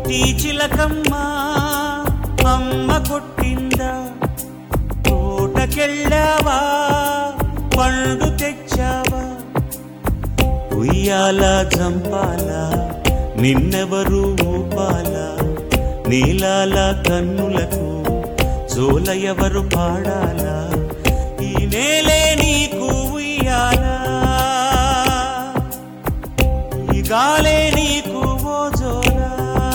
చిట్టి చిలకమ్మ అమ్మ కొట్టిందా తోటకెళ్ళావా పండు తెచ్చావా ఉయ్యాల జంపాల నిన్నెవరు ఊపాల నీలాల కన్నులకు జోల ఎవరు పాడాలా ఈ నేలే నీకు ఉయ్యాలా ఈ గాలే నీకు ఓ జోలా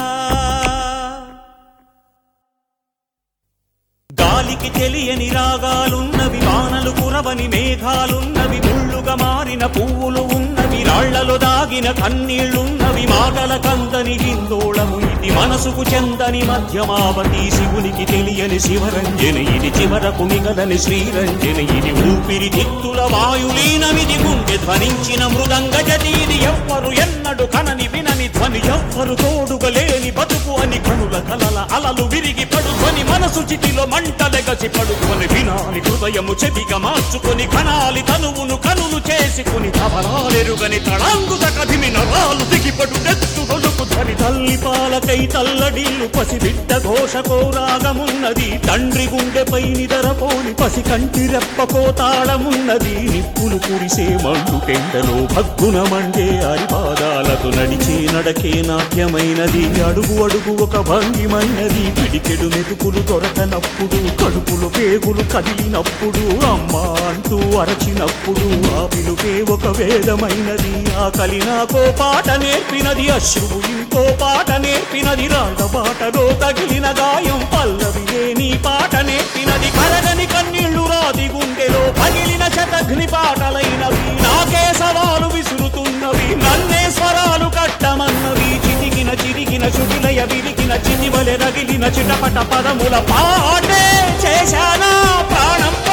గాలికి తెలియని రాగాలున్నవి వానలు కురవని మేఘాలున్నవి ముళ్ళుగా మారిన పువ్వులు ఉన్నవి రాళ్లలో దాగిన కన్నీళ్లున్నవి మాటల కందని హిందోళము ఇది మనసుకు చెందని మధ్యమావతి శివునికి తెలియని శివరంజని ఇది చివరకు మిగలని శ్రీరంజని ఇది ఊపిరి తిత్తుల వాయులీనమిది గుండె ధ్వనించిన మృదంగ జతి ఇది ఎవ్వరు ఎన్నడు కనని వినని ధ్వని ఎవ్వరు తోడుగా లేని బతుకు అని కనుల కలల అలలు విరిగి పడుకొని మనసు చితిలో మంటలెగసి పడుకొని వినాలి హృదయము చెవిగా మార్చుకొని కనాలి తనువును కనులు చేసుకుని తవరాలెరుగని తళాంగు కదిమి నరాలు దిగిపడు నెత్తు గొలుపు ధరి తల్లి పాలకై తల్లడిల్లు పసి బిడ్డ ఘోషకో రాగమున్నది తండ్రి గుండెపై నిదరపోని పసి కంటి రెప్పకో తాళమున్నది నిప్పులు కురిసే మండు టెండలో భగ్గున మండే అరిపాదాలతో నడిచే నడకే నాట్యమైనది అడుగు అడుగు ఒక భంగిమైనది పిడికెడు మెతుకులు దొరకనప్పుడు కడుపులు పేగులు కదిలినప్పుడు అమ్మా అంటూ అరచినప్పుడు ఆ పిలుపే ఒక వేదమైనది ఆ కలి నాకో పాట నేర్పినది అశ్రువు ఇంకో పాట నేర్పినది రాళ్ళ బాటలో తగిలిన గాయం పల్లవిలే నీ పాట నేర్పినది కరగని కన్నీళ్లు రాది గుండెలో పగిలిన శతఘ్ని పాటలైనవి నాకే సవాలు విసురుతున్నవి నన్నే స్వరాలు కట్టమన్నవి చిటికిన చిరిగిన శుటిలయ విరిగిన చిటివలె రగిలిన చిటపట పదముల పాటే చేశానా ప్రాణం